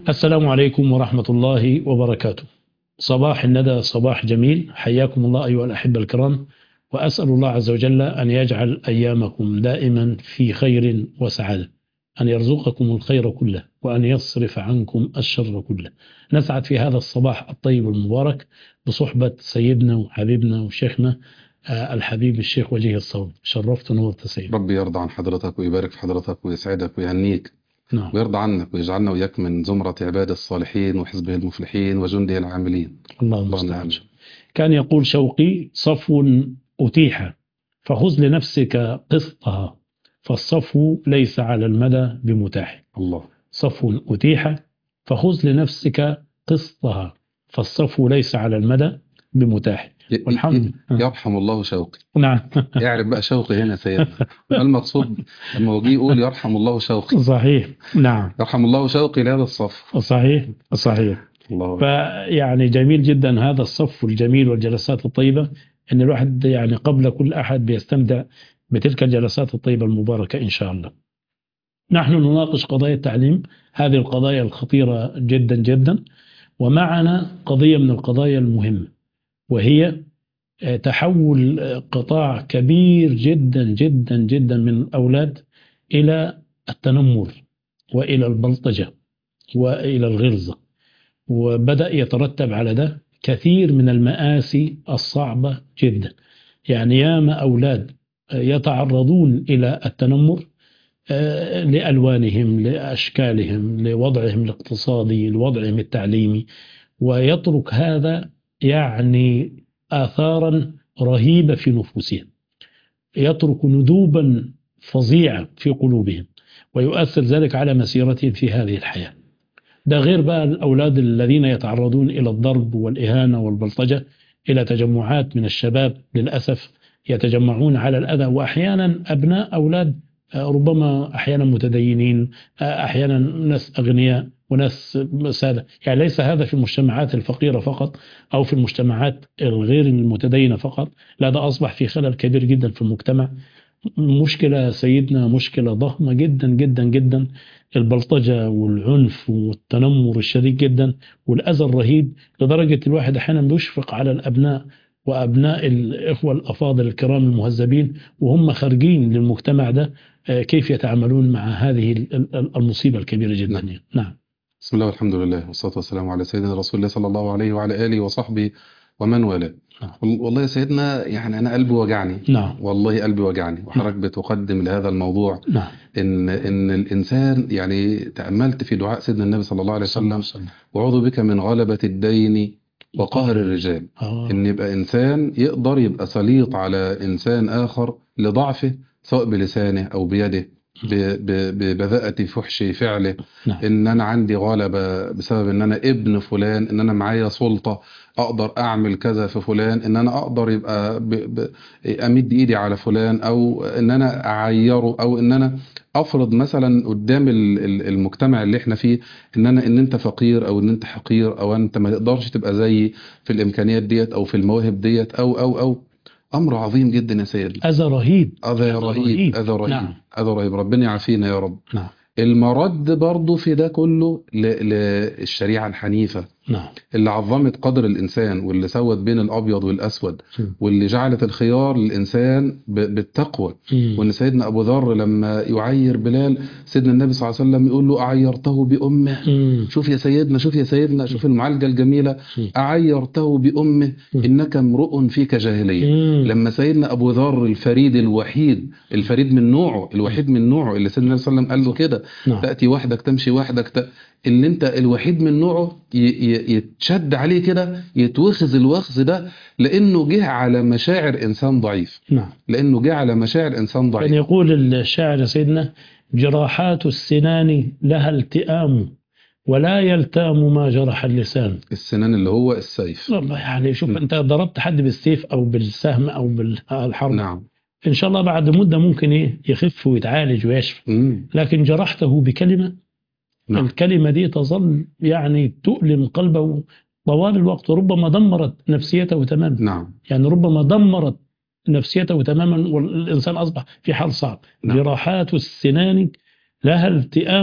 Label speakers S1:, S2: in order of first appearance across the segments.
S1: السلام عليكم ورحمة الله وبركاته صباح الندى صباح جميل حياكم الله أيها الأحبة الكرام وأسأل الله عز وجل أن يجعل أيامكم دائما في خير وسعادة أن يرزقكم الخير كله وأن يصرف عنكم الشر كله نسعد في هذا الصباح الطيب المبارك بصحبة سيدنا وحبيبنا وشيخنا آه، الحبيب الشيخ وجيه الصوم شرفت ونورت سيد
S2: ربي يرضى عن حضرتك ويبارك في حضرتك ويسعدك ويهنيك
S1: نعم
S2: ويرضى عنك ويجعلنا وإياك من زمرة عباد الصالحين وحزبه المفلحين وجنده العاملين
S1: الله
S2: اللهم
S1: المستعان
S2: آمين.
S1: كان يقول شوقي صفو أتيح فخذ لنفسك قسطها فالصفو ليس على المدى بمتاح
S2: الله
S1: صفو أتيح فخذ لنفسك قسطها فالصفو ليس على المدى بمتاح
S2: ي-
S1: والحمد
S2: ي- يرحم الله شوقي
S1: نعم
S2: يعرف بقى شوقي هنا سيدنا ما المقصود لما هو جه يقول يرحم الله شوقي
S1: صحيح نعم
S2: يرحم الله شوقي لهذا الصف
S1: صحيح صحيح
S2: الله
S1: فيعني جميل جدا هذا الصف الجميل والجلسات الطيبة ان الواحد يعني قبل كل احد بيستمتع بتلك الجلسات الطيبة المباركة ان شاء الله. نحن نناقش قضايا التعليم هذه القضايا الخطيرة جدا جدا ومعنا قضية من القضايا المهمة وهي آه، تحول آه، قطاع كبير جدا جدا جدا من الأولاد إلى التنمر وإلى البلطجة وإلى الغلظة وبدأ يترتب على ده كثير من المآسي الصعبة جدا يعني ياما أولاد يتعرضون إلى التنمر آه، لألوانهم لأشكالهم لوضعهم الاقتصادي لوضعهم التعليمي ويترك هذا يعني آثارا رهيبة في نفوسهم يترك ندوبا فظيعة في قلوبهم ويؤثر ذلك على مسيرتهم في هذه الحياة ده غير بقى الأولاد الذين يتعرضون إلى الضرب والإهانة والبلطجة إلى تجمعات من الشباب للأسف يتجمعون على الأذى وأحيانا أبناء أولاد آه، ربما أحيانا متدينين آه، أحيانا ناس أغنياء وناس سادة يعني ليس هذا في المجتمعات الفقيرة فقط أو في المجتمعات الغير المتدينة فقط لا ده أصبح في خلل كبير جدا في المجتمع مشكلة سيدنا مشكلة ضخمة جدا جدا جدا البلطجة والعنف والتنمر الشديد جدا والأذى الرهيب لدرجة الواحد أحيانا بيشفق على الأبناء وأبناء الإخوة الأفاضل الكرام المهذبين وهم خارجين للمجتمع ده آه، كيف يتعاملون مع هذه ال- ال- المصيبة الكبيرة جدا
S2: نعم.
S1: نعم
S2: بسم الله والحمد لله والصلاة والسلام على سيدنا رسول الله صلى الله عليه وعلى آله وصحبه ومن والاه
S1: نعم.
S2: وال- والله يا سيدنا يعني أنا قلبي وجعني
S1: نعم
S2: والله قلبي وجعني وحضرتك بتقدم لهذا الموضوع
S1: نعم
S2: ان ان الانسان يعني تاملت في دعاء سيدنا النبي صلى الله عليه وسلم واعوذ بك من غلبة الدين وقهر الرجال
S1: آه.
S2: ان يبقى انسان يقدر يبقى سليط على انسان اخر لضعفه سواء بلسانه او بيده ب- ب- ببذاءة فحش فعله
S1: نعم
S2: ان انا عندي غلبة بسبب ان انا ابن فلان ان انا معايا سلطة اقدر اعمل كذا في فلان ان انا اقدر يبقى ب... ب... امد ايدي على فلان او ان انا اعيره او ان انا افرض مثلا قدام ال- ال- المجتمع اللي احنا فيه ان انا ان انت فقير او ان انت حقير او انت ما تقدرش تبقى زيي في الامكانيات ديت او في المواهب ديت او او او امر عظيم جدا يا سيدنا
S1: أذى رهيب
S2: اذى
S1: أذى
S2: رهيب
S1: رهيب.
S2: اذى رهيب
S1: نعم.
S2: اذى رهيب ربنا يعافينا يا رب
S1: نعم
S2: المرد برضو في ده كله ل- للشريعة الحنيفة
S1: نعم
S2: اللي عظمت قدر الإنسان واللي سوت بين الأبيض والأسود
S1: مم.
S2: واللي جعلت الخيار للإنسان ب- بالتقوى
S1: مم.
S2: وإن سيدنا أبو ذر لما يعير بلال سيدنا النبي صلى الله عليه وسلم يقول له أعيرته بأمه
S1: مم.
S2: شوف يا سيدنا شوف يا سيدنا شوف المعالجة الجميلة
S1: مم.
S2: أعيرته بأمه
S1: مم.
S2: إنك امرؤ فيك جاهلية
S1: مم.
S2: لما سيدنا ابو ذر الفريد الوحيد الفريد من نوعه الوحيد من نوعه اللي سيدنا النبي صلى الله عليه وسلم قال له كده
S1: نعم
S2: تاتي وحدك تمشي وحدك ت... اللي انت الوحيد من نوعه ي... ي... يتشد عليه كده يتوخذ الوخز ده لانه جه على مشاعر انسان ضعيف
S1: نعم
S2: لانه جه على مشاعر انسان
S1: كان
S2: ضعيف
S1: يقول الشاعر سيدنا جراحات السنان لها التئام ولا يلتام ما جرح اللسان
S2: السنان اللي هو السيف
S1: والله يعني شوف
S2: نعم.
S1: انت ضربت حد بالسيف او بالسهم او بالحرب
S2: نعم
S1: ان شاء الله بعد مده ممكن ايه يخف ويتعالج ويشفى
S2: مم.
S1: لكن جرحته بكلمه
S2: نعم
S1: الكلمه دي تظل يعني تؤلم قلبه طوال الوقت وربما دمرت نفسيته تماما
S2: نعم
S1: يعني ربما دمرت نفسيته تماما والإنسان أصبح في حال صعب
S2: نعم.
S1: جراحات السنان لها التئام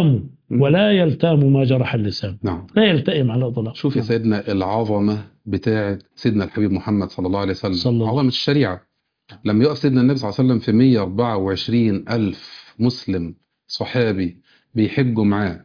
S2: مم.
S1: ولا يلتام ما جرح اللسان
S2: نعم
S1: لا يلتئم على الاطلاق
S2: شوف يا
S1: نعم.
S2: سيدنا العظمة بتاعة سيدنا الحبيب محمد صلى الله عليه وسلم
S1: صلى الله.
S2: عظمة الشريعة لما يقف سيدنا النبي صلى الله عليه وسلم في 124 ألف مسلم صحابي بيحجوا معاه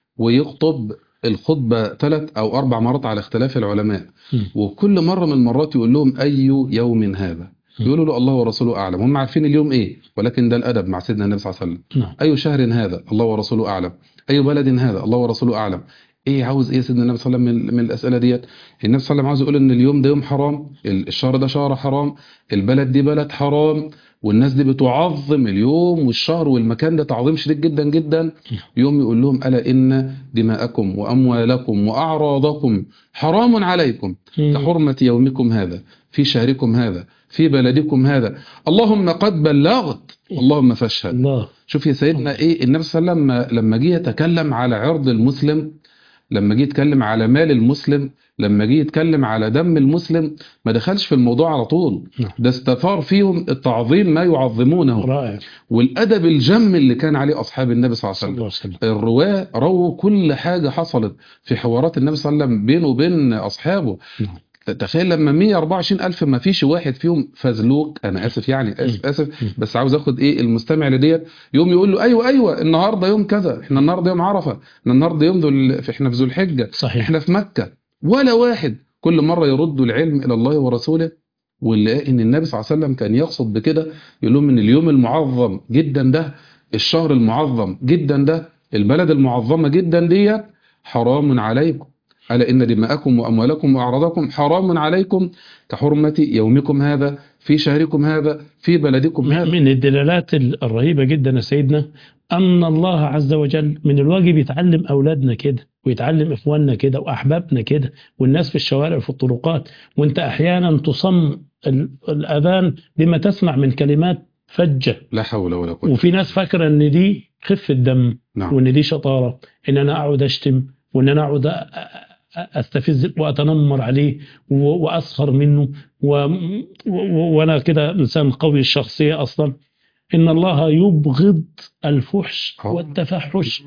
S2: ويخطب الخطبة ثلاث أو أربع مرات على اختلاف العلماء
S1: مم.
S2: وكل مرة من المرات يقول لهم أي يوم هذا
S1: مم.
S2: يقولوا له الله ورسوله أعلم هم عارفين اليوم إيه ولكن ده الأدب مع سيدنا النبي صلى الله عليه وسلم
S1: نعم
S2: أي شهر هذا الله ورسوله أعلم أي بلد هذا الله ورسوله أعلم إيه عاوز إيه سيدنا النبي صلى الله عليه وسلم من, من الأسئلة ديت النبي صلى الله عليه وسلم عاوز يقول إن اليوم ده يوم حرام الشهر ده شهر حرام البلد دي بلد حرام والناس دي بتعظم اليوم والشهر والمكان ده تعظيم شديد جدا جدا يوم يقول لهم ألا إن دماءكم وأموالكم وأعراضكم حرام عليكم
S1: مم.
S2: كحرمة يومكم هذا في شهركم هذا في بلدكم هذا اللهم قد بلغت اللهم فاشهد
S1: الله
S2: شوف يا سيدنا ايه النبي صلى الله عليه وسلم لما- لما جه يتكلم على عرض المسلم لما جه يتكلم على مال المسلم لما جه يتكلم على دم المسلم ما دخلش في الموضوع على طول
S1: نعم.
S2: ده استثار فيهم التعظيم ما يعظمونه
S1: رائع
S2: والادب الجم اللي كان عليه اصحاب النبي صلى الله
S1: صلى
S2: عليه
S1: الله
S2: وسلم
S1: عليه وسلم
S2: الرواه رووا كل حاجه حصلت في حوارات النبي صلى الله عليه وسلم بينه وبين اصحابه
S1: نعم.
S2: تخيل لما 124 ألف ما فيش واحد فيهم فزلوك أنا آسف يعني آسف آسف
S1: مم.
S2: بس عاوز أخد إيه المستمع لديت يوم يقول له أيوه أيوه النهاردة يوم كذا إحنا النهاردة يوم عرفة إحنا النهاردة يوم ذو ال- إحنا في ذو الحجة
S1: صحيح
S2: إحنا في مكة ولا واحد كل مرة يرد العلم إلى الله ورسوله واللي إن النبي صلى الله عليه وسلم كان يقصد بكده يقول لهم إن اليوم المعظم جدا ده الشهر المعظم جدا ده البلد المعظمة جدا ديت حرام عليكم ألا إن دماءكم وأموالكم وأعراضكم حرام عليكم كحرمة يومكم هذا في شهركم هذا في بلدكم هذا
S1: من الدلالات الرهيبة جدا يا سيدنا أن الله عز وجل من الواجب يتعلم أولادنا كده ويتعلم إخواننا كده وأحبابنا كده والناس في الشوارع في الطرقات وأنت أحيانا تصم ال- الأذان لما تسمع من كلمات فجة
S2: لا حول ولا قوة
S1: وفي ناس فاكرة أن دي خفة دم
S2: نعم
S1: وأن دي شطارة إن أنا أقعد أشتم وأن أنا أقعد أ- أ- أستفز وأتنمر عليه و- وأسخر منه و... و... وأنا كده إنسان قوي الشخصية أصلا إن الله يبغض الفحش
S2: آه.
S1: والتفحش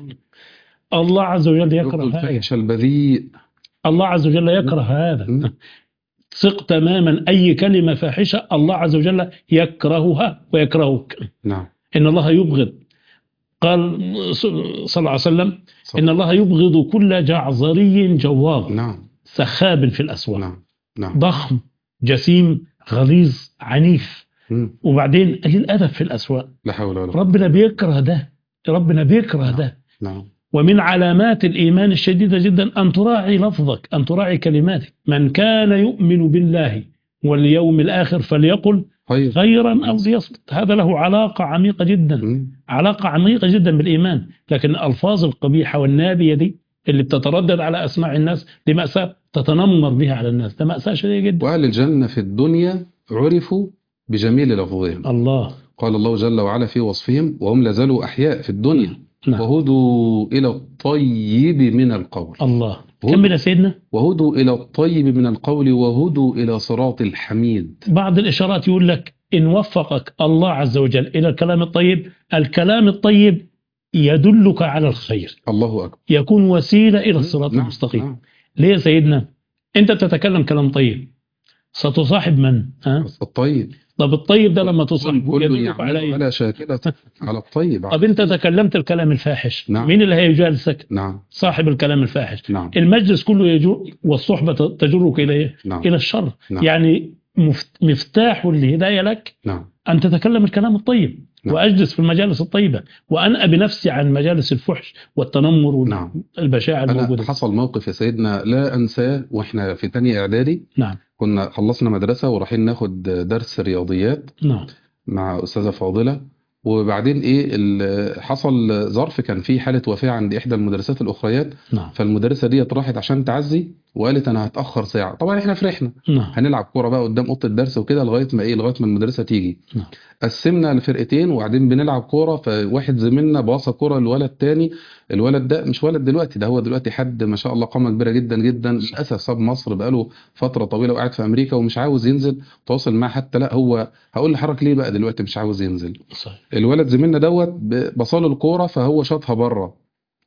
S1: الله عز وجل يكره
S2: يبغض
S1: هذا
S2: الفحش البذيء
S1: الله عز وجل يكره هذا
S2: مم.
S1: ثق تماما أي كلمة فاحشة الله عز وجل يكرهها ويكرهك
S2: نعم
S1: إن الله يبغض قال صلى الله عليه وسلم
S2: صح.
S1: إن الله يبغض كل جعظري جواظ
S2: نعم
S1: سخاب في الأسواق
S2: نعم نعم
S1: ضخم جسيم غليظ عنيف
S2: مم.
S1: وبعدين قليل أدب في الأسواق
S2: لا حول ولا قوة
S1: ربنا بيكره ده ربنا بيكره ده
S2: نعم
S1: ومن علامات الإيمان الشديدة جدا أن تراعي لفظك أن تراعي كلماتك من كان يؤمن بالله واليوم الآخر فليقل
S2: خير
S1: خيرا أو ليصمت هذا له علاقة عميقة جدا
S2: مم.
S1: علاقة عميقة جدا بالإيمان لكن الألفاظ القبيحة والنابية دي اللي بتتردد على أسماع الناس دي مأساة تتنمر بها على الناس ده مأساة شديدة جدا
S2: وأهل الجنة في الدنيا عرفوا بجميل لفظهم
S1: الله
S2: قال الله جل وعلا في وصفهم وهم لازالوا أحياء في الدنيا
S1: نعم
S2: وهدوا إلى الطيب من القول
S1: الله
S2: هدى.
S1: كمل يا سيدنا
S2: وهدوا إلى الطيب من القول وهدوا إلى صراط الحميد
S1: بعض الإشارات يقول لك إن وفقك الله عز وجل إلى الكلام الطيب الكلام الطيب يدلك على الخير
S2: الله أكبر
S1: يكون وسيلة إلى الصراط
S2: نعم،
S1: المستقيم
S2: نعم.
S1: ليه يا سيدنا أنت تتكلم كلام طيب ستصاحب من ها؟
S2: الطيب
S1: طب الطيب ده لما تصاحبه
S2: كل
S1: يدلك
S2: يعمل
S1: على إيه؟
S2: على شاكلة على الطيب
S1: طب أنت تكلمت الكلام الفاحش
S2: نعم.
S1: مين اللي هيجالسك
S2: نعم
S1: صاحب الكلام الفاحش
S2: نعم
S1: المجلس كله يجر والصحبة تجرك إلى إيه؟
S2: نعم
S1: إلى الشر
S2: نعم.
S1: يعني مفت- مفتاح الهداية لك
S2: نعم
S1: أن تتكلم الكلام الطيب
S2: نعم.
S1: وأجلس في المجالس الطيبة وأنأى بنفسي عن مجالس الفحش والتنمر
S2: نعم
S1: والبشاعة
S2: أنا
S1: الموجودة
S2: حصل موقف يا سيدنا لا أنساه وإحنا في تانية إعدادي
S1: نعم
S2: كنا خلصنا مدرسة ورايحين ناخد درس رياضيات
S1: نعم
S2: مع أستاذة فاضلة وبعدين إيه ال- حصل ظرف كان في حالة وفاة عند إحدى المدرسات الأخريات
S1: نعم
S2: فالمدرسة ديت راحت عشان تعزي وقالت أنا هتأخر ساعة طبعا إحنا فرحنا
S1: نعم
S2: هنلعب كورة بقى قدام أوضة الدرس وكده لغاية ما إيه لغاية ما المدرسة تيجي
S1: نعم.
S2: قسمنا لفرقتين وبعدين بنلعب كورة فواحد زميلنا باصة كورة لولد تاني الولد ده مش ولد دلوقتي ده هو دلوقتي حد ما شاء الله قامة كبيرة جدا جدا للأسف ساب مصر بقاله فترة طويلة وقاعد في أمريكا ومش عاوز ينزل تواصل معاه حتى لا هو هقول لحضرتك ليه بقى دلوقتي مش عاوز ينزل
S1: صحيح
S2: الولد زميلنا دوت ب- بصاله الكورة فهو شاطها بره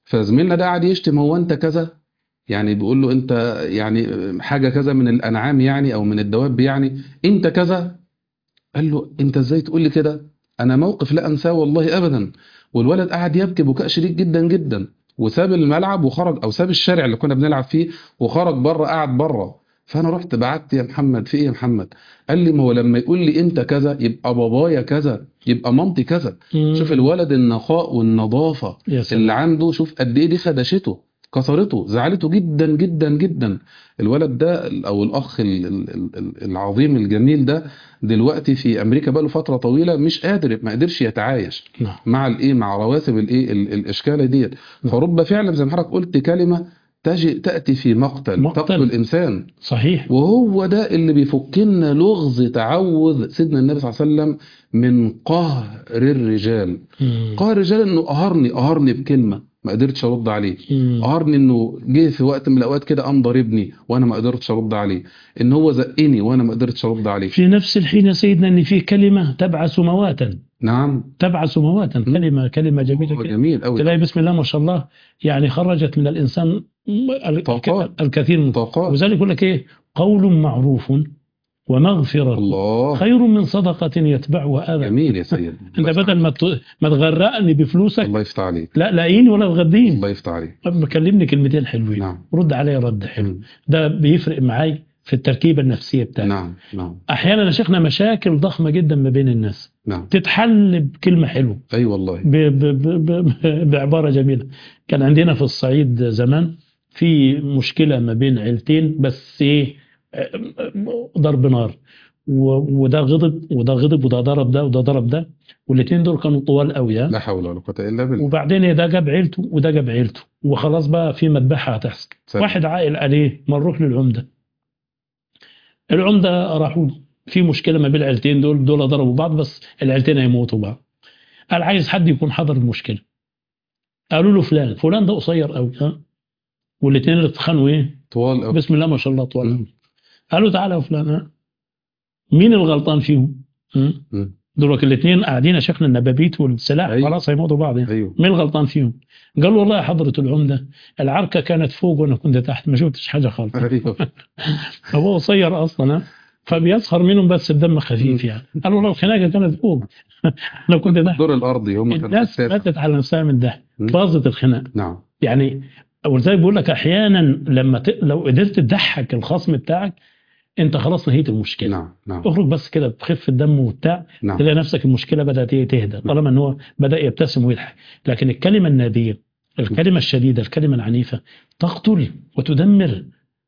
S2: فزميلنا ده قاعد يشتم هو انت كذا يعني بيقول له انت يعني حاجه كذا من الانعام يعني او من الدواب يعني انت كذا قال له انت ازاي تقول لي كده انا موقف لا انساه والله ابدا والولد قعد يبكي بكاء شديد جدا جدا وساب الملعب وخرج او ساب الشارع اللي كنا بنلعب فيه وخرج بره قعد بره فانا رحت بعت يا محمد في ايه يا محمد قال لي ما هو لما يقول لي انت كذا يبقى بابايا كذا يبقى مامتي كذا
S1: مم.
S2: شوف الولد النقاء والنظافه
S1: يا سلام
S2: اللي عنده شوف قد ايه دي خدشته كسرته زعلته جدا جدا جدا الولد ده او الاخ ال- ال- ال- العظيم الجميل ده دلوقتي في امريكا بقاله فتره طويله مش قادر ما قدرش يتعايش
S1: نعم
S2: مع الايه مع رواسب الايه ال- الاشكال ديت فرب فعلا زي ما حضرتك قلت كلمه تجي تاتي في مقتل,
S1: مقتل.
S2: تقتل الانسان
S1: صحيح
S2: وهو ده اللي بيفكنا لغز تعوذ سيدنا النبي صلى الله عليه وسلم من قهر الرجال
S1: مم.
S2: قهر الرجال انه قهرني قهرني بكلمه ما قدرتش ارد عليه
S1: مم.
S2: قهرني انه جه في وقت من الاوقات كده قام ضاربني وانا ما قدرتش ارد عليه ان هو زقني وانا ما قدرتش ارد عليه
S1: في نفس الحين يا سيدنا ان في كلمه تبعث مواتا
S2: نعم
S1: تبعث مواتا كلمه كلمه جميله
S2: هو
S1: كده.
S2: جميل قوي
S1: تلاقي بسم الله ما شاء الله يعني خرجت من الانسان ال-
S2: طاقات.
S1: الكثير من
S2: طاقات
S1: وذلك يقول لك ايه قول معروف ومغفره
S2: الله
S1: خير من صدقه يتبعها اذى
S2: جميل يا سيد
S1: انت بدل ما ت- ما تغرقني بفلوسك
S2: الله يفتح عليك
S1: لا لاقيني ولا تغديني
S2: الله يفتح عليك
S1: طب كلمني كلمتين حلوين
S2: نعم
S1: رد عليا رد حلو
S2: مم.
S1: ده بيفرق معاي في التركيبه النفسيه بتاعتي
S2: نعم نعم
S1: احيانا يا شيخنا مشاكل ضخمه جدا ما بين الناس
S2: نعم
S1: تتحل بكلمه حلوه
S2: اي والله
S1: ب ب ب ب بعباره جميله كان عندنا في الصعيد زمان في مشكله ما بين عيلتين بس ايه ضرب نار و- وده غضب وده غضب وده ضرب ده وده ضرب ده والاثنين دول كانوا طوال قوي ها
S2: لا حول ولا قوه الا بالله
S1: وبعدين ده جاب عيلته وده جاب عيلته وخلاص بقى في مذبحه هتحصل
S2: سلام.
S1: واحد عاقل عليه ما نروح للعمده العمده راحوا له. في مشكله ما بين العيلتين دول دول ضربوا بعض بس العيلتين هيموتوا بعض قال عايز حد يكون حضر المشكله قالوا له فلان فلان ده قصير قوي ها والاثنين اللي اتخانقوا ايه
S2: طوال قوي
S1: بسم الله ما شاء الله طوال
S2: مم.
S1: قالوا تعالى يا فلان ها مين الغلطان فيهم ها؟
S2: مم.
S1: دول الاثنين قاعدين يا شيخنا النبابيت والسلاح
S2: أيوة.
S1: خلاص هيموتوا بعض يعني.
S2: ايوه
S1: مين الغلطان فيهم؟ قال والله يا حضرة العمدة العركة كانت فوق وأنا كنت تحت ما شفتش حاجة خالص
S2: ايوه
S1: هو قصير أصلا ها؟ فبيسخر منهم بس بدم خفيف يعني قال والله الخناقة كانت فوق أنا كنت تحت
S2: الدور الارضي هم كانوا
S1: الناس
S2: التاسع.
S1: ماتت على نفسها من ده
S2: مم.
S1: باظت الخناق
S2: نعم
S1: يعني ولذلك بقول لك أحيانا لما ت... لو قدرت تضحك الخصم بتاعك أنت خلاص نهيت المشكلة
S2: نعم نعم
S1: اخرج بس كده بخف الدم وبتاع
S2: نعم
S1: تلاقي نفسك المشكله بدات إيه تهدى طالما ان هو بدا يبتسم ويضحك لكن الكلمه النابيه الكلمه الشديده الكلمه العنيفه تقتل وتدمر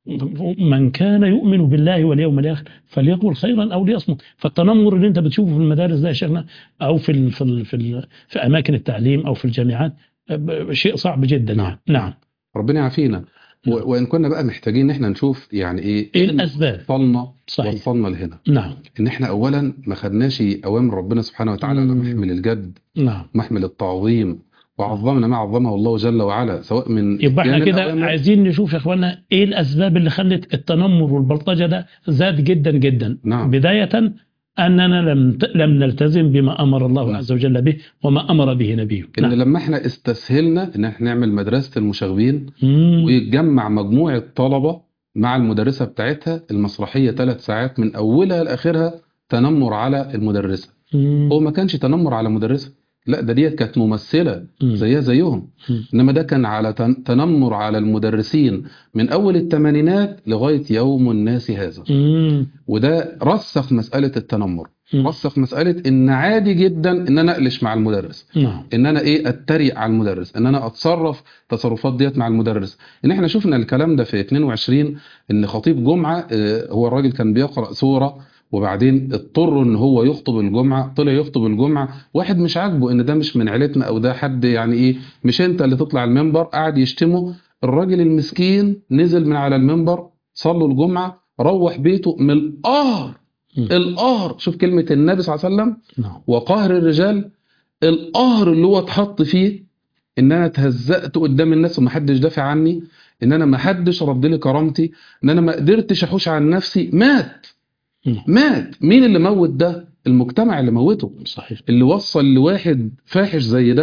S1: من كان يؤمن بالله واليوم الاخر فليقل خيرا او ليصمت فالتنمر اللي انت بتشوفه في المدارس ده يا شيخنا او في ال في ال في, ال في اماكن التعليم او في الجامعات ب- شيء صعب جدا
S2: نعم.
S1: يعني. نعم
S2: ربنا يعافينا و- وان كنا بقى محتاجين ان احنا نشوف يعني ايه
S1: ايه الاسباب
S2: وصلنا
S1: صحيح
S2: وصلنا لهنا
S1: نعم
S2: ان احنا اولا ما خدناش اوامر ربنا سبحانه وتعالى
S1: مم.
S2: محمل الجد
S1: نعم
S2: محمل التعظيم وعظمنا ما عظمه الله جل وعلا سواء من
S1: يبقى احنا
S2: إتيان
S1: كده
S2: الأوامر
S1: عايزين نشوف يا اخوانا ايه الاسباب اللي خلت التنمر والبلطجه ده زاد جدا جدا
S2: نعم
S1: بدايه اننا لم ت- لم نلتزم بما امر الله
S2: نعم.
S1: عز وجل به وما امر به نبيه
S2: ان
S1: نعم.
S2: لما احنا استسهلنا ان احنا نعمل مدرسه المشاغبين
S1: مم.
S2: ويتجمع مجموعه طلبه مع المدرسه بتاعتها المسرحيه ثلاث ساعات من اولها لاخرها تنمر على المدرسه
S1: مم.
S2: هو ما كانش تنمر على مدرسه لا ده ديت كانت ممثله
S1: مم.
S2: زيها زيهم
S1: مم.
S2: انما ده كان على تن- تنمر على المدرسين من اول الثمانينات لغايه يوم الناس هذا
S1: مم.
S2: وده رسخ مساله التنمر
S1: مم.
S2: رسخ مساله ان عادي جدا ان انا اقلش مع المدرس
S1: نعم
S2: ان انا ايه اتريق على المدرس ان انا اتصرف تصرفات ديت مع المدرس ان احنا شفنا الكلام ده في 22 ان خطيب جمعه آه، هو الراجل كان بيقرا سوره وبعدين اضطر ان هو يخطب الجمعه طلع يخطب الجمعه واحد مش عاجبه ان ده مش من عيلتنا او ده حد يعني ايه مش انت اللي تطلع المنبر قاعد يشتمه الراجل المسكين نزل من على المنبر صلوا الجمعه روح بيته من القهر
S1: مم.
S2: القهر شوف كلمه النبي صلى الله عليه وسلم
S1: نعم
S2: وقهر الرجال القهر اللي هو اتحط فيه ان انا اتهزقت قدام الناس ومحدش دافع عني ان انا محدش رد لي كرامتي ان انا ما قدرتش احوش عن نفسي مات
S1: مم.
S2: مات مين اللي موت ده المجتمع اللي موته
S1: صحيح
S2: اللي وصل لواحد فاحش زي ده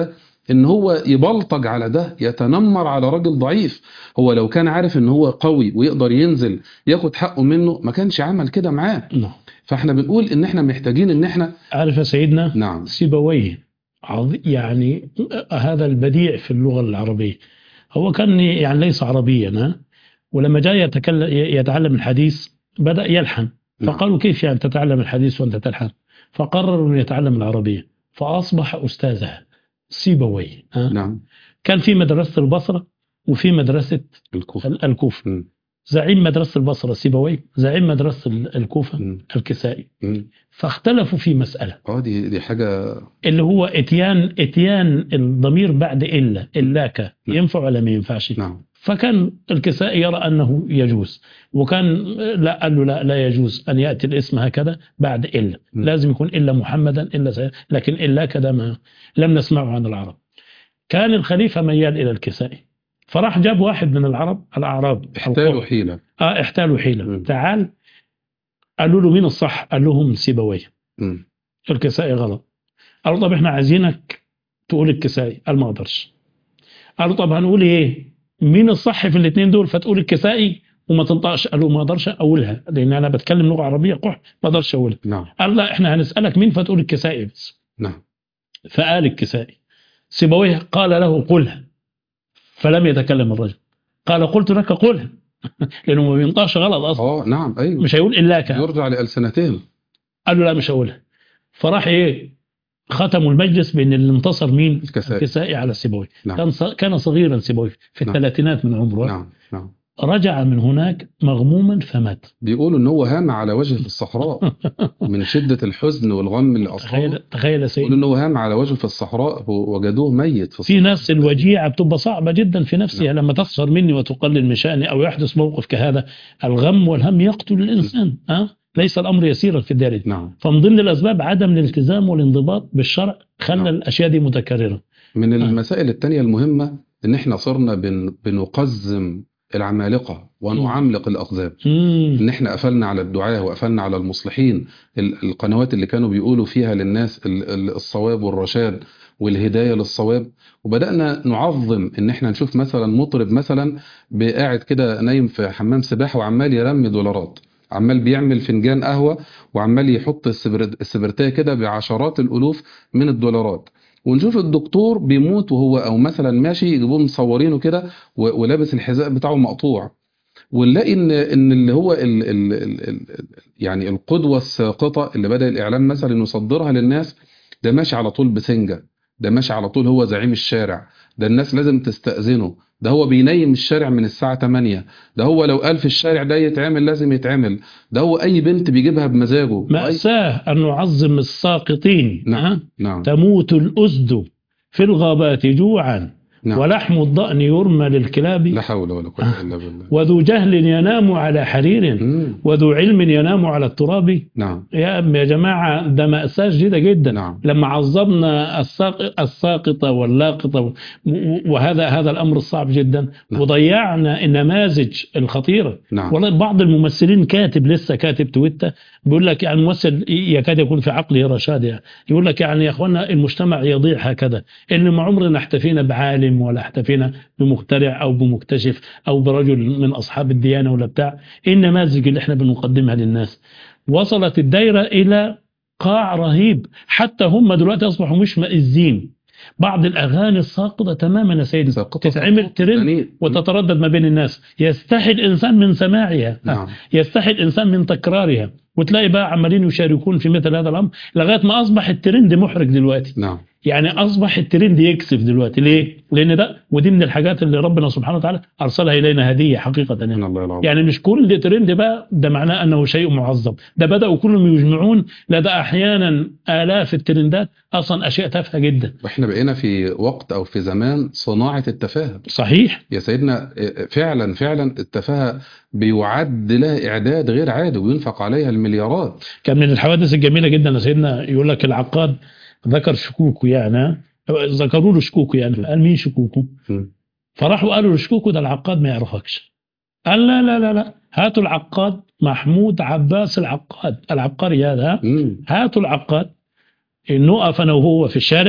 S2: ان هو يبلطج على ده يتنمر على راجل ضعيف هو لو كان عارف ان هو قوي ويقدر ينزل ياخد حقه منه ما كانش عمل كده معاه
S1: نعم
S2: فاحنا بنقول ان احنا محتاجين ان احنا
S1: عارف يا سيدنا
S2: نعم
S1: سيبويه عظ- يعني هذا البديع في اللغة العربية هو كان يعني ليس عربيا ها ولما جاء يتكلم يتعلم الحديث بدأ يلحن
S2: نعم.
S1: فقالوا كيف يعني تتعلم الحديث وأنت تلحن فقرر أن يتعلم العربية فأصبح أستاذها سيبويه ها
S2: نعم
S1: كان في مدرسة البصرة وفي مدرسة
S2: الكوفة
S1: ال- الكوفة
S2: مم.
S1: زعيم مدرسة البصرة سيبويه زعيم مدرسة ال- الكوفة
S2: مم.
S1: الكسائي
S2: مم.
S1: فاختلفوا في مسألة
S2: اه دي دي حاجة
S1: اللي هو اتيان اتيان الضمير بعد الا الاك
S2: نعم.
S1: ينفع ولا ما ينفعش
S2: نعم
S1: فكان الكسائي يرى انه يجوز وكان لا قال له لا لا يجوز ان ياتي الاسم هكذا بعد الا
S2: م.
S1: لازم يكون الا محمدا الا سي... لكن الا كذا ما لم نسمعه عن العرب كان الخليفه ميال الى الكسائي فراح جاب واحد من العرب الاعراب
S2: احتالوا
S1: القوم.
S2: حيلة
S1: اه احتالوا حيله
S2: م.
S1: تعال قالوا له مين الصح قال لهم سيبويه
S2: مم.
S1: الكسائي غلط قالوا طب احنا عايزينك تقول الكسائي قال ما اقدرش قالوا طب هنقول ايه مين الصح في الاثنين دول فتقول الكسائي وما تنطقش قالوا ما اقدرش اقولها لان انا بتكلم لغه عربيه قح ما اقدرش اقولها
S2: نعم
S1: قال لا احنا هنسالك مين فتقول الكسائي بس
S2: نعم
S1: فقال الكسائي سيبويه قال له قلها فلم يتكلم الرجل قال قلت لك قلها لانه ما بينطقش غلط اصلا
S2: اه نعم ايوه
S1: مش هيقول الا كان
S2: يرجع لألسنتين
S1: قال له لا مش هقولها فراح ايه ختموا المجلس بان اللي انتصر مين
S2: الكسائي
S1: الكسائي على سيبويه
S2: نعم.
S1: كان ص- كان صغيرا سيبويه في
S2: نعم.
S1: الثلاثينات من عمره
S2: نعم نعم
S1: رجع من هناك مغموما فمات
S2: بيقولوا ان هو هام على وجه في الصحراء من شدة الحزن والغم اللي اصابه
S1: تخيل تخيل يا
S2: بيقولوا
S1: سيدي
S2: ان هو هام على وجه في الصحراء وجدوه ميت في
S1: في
S2: الصحراء
S1: ناس الوجيعه بتبقى صعبه جدا في نفسها
S2: نعم.
S1: لما تسخر مني وتقلل من شاني او يحدث موقف كهذا الغم والهم يقتل الانسان ها ليس الامر يسيرا في الدار دي.
S2: نعم
S1: فمن ضمن الاسباب عدم الالتزام والانضباط بالشرع خلى
S2: نعم.
S1: الاشياء دي متكرره
S2: من المسائل التانية المهمة ان احنا صرنا بن بنقزم العمالقة ونعملق الاقزام
S1: مم.
S2: ان احنا قفلنا على الدعاة وقفلنا على المصلحين ال- القنوات اللي كانوا بيقولوا فيها للناس ال- ال- الصواب والرشاد والهداية للصواب وبدأنا نعظم ان احنا نشوف مثلا مطرب مثلا قاعد كده نايم في حمام سباحة وعمال يرمي دولارات عمال بيعمل فنجان قهوة وعمال يحط السبر- السبرتاية كده بعشرات الألوف من الدولارات ونشوف الدكتور بيموت وهو او مثلا ماشي يجيبوه مصورينه كده و- ولابس الحذاء بتاعه مقطوع ونلاقي ان ان اللي هو ال ال ال ال يعني القدوه الساقطه اللي بدا الاعلام مثلا يصدرها للناس ده ماشي على طول بسنجه ده ماشي على طول هو زعيم الشارع ده الناس لازم تستأذنه ده هو بينيم الشارع من الساعة 8 ده هو لو قال في الشارع ده يتعمل لازم يتعمل ده هو أي بنت بيجيبها بمزاجه وأي-
S1: مأساة أن نعظم الساقطين
S2: نعم.
S1: ها؟
S2: نعم
S1: تموت الأسد في الغابات جوعا
S2: نعم
S1: ولحم الضأن يرمى للكلاب
S2: لا حول ولا قوة إلا بالله
S1: وذو جهل ينام على حرير
S2: مم.
S1: وذو علم ينام على التراب
S2: نعم
S1: يا يا جماعة ده مأساة شديدة جدا
S2: نعم
S1: لما عظمنا الساق- الساقطة واللاقطة و- و- وهذا هذا الأمر الصعب جدا
S2: نعم.
S1: وضيعنا النماذج الخطيرة
S2: نعم
S1: والله بعض الممثلين كاتب لسه كاتب تويتر بيقول لك يعني ممثل يكاد يكون في عقله رشاد يعني يقول لك يعني يا اخوانا المجتمع يضيع هكذا ان ما عمرنا احتفينا بعالم ولا احتفينا بمخترع او بمكتشف او برجل من اصحاب الديانه ولا بتاع ايه النماذج اللي احنا بنقدمها للناس وصلت الدايره الى قاع رهيب حتى هم دلوقتي اصبحوا مش مئزين بعض الاغاني الساقطه تماما يا سيدي
S2: ساقطة
S1: تتعمل
S2: سقوط
S1: ترند
S2: شديد.
S1: وتتردد ما بين الناس يستحي الانسان من سماعها
S2: نعم
S1: يستحي الانسان من تكرارها وتلاقي بقى عمالين يشاركون في مثل هذا الامر لغايه ما اصبح الترند محرج دلوقتي
S2: نعم
S1: يعني اصبح الترند يكسف دلوقتي ليه لان ده ودي من الحاجات اللي ربنا سبحانه وتعالى ارسلها الينا هديه حقيقه يعني.
S2: من الله العظيم
S1: يعني مش كل ترند بقى ده معناه انه شيء معظم ده بداوا كلهم يجمعون لا ده احيانا الاف الترندات اصلا اشياء تافهه جدا
S2: واحنا بقينا في وقت او في زمان صناعة التفاهة
S1: صحيح
S2: يا سيدنا فعلا فعلا التفاهة بيعد لها اعداد غير عادي وينفق عليها المليارات
S1: كان من الحوادث الجميله جدا يا سيدنا يقول لك العقاد ذكر شكوكه يعني ذكروا له شكوكه يعني فقال مين شكوكه؟
S2: مم.
S1: فراحوا قالوا لشكوكه ده العقاد ما يعرفكش قال لا لا لا لا هاتوا العقاد محمود عباس العقاد العبقري هذا
S2: مم.
S1: هاتوا العقاد نقف انا وهو في الشارع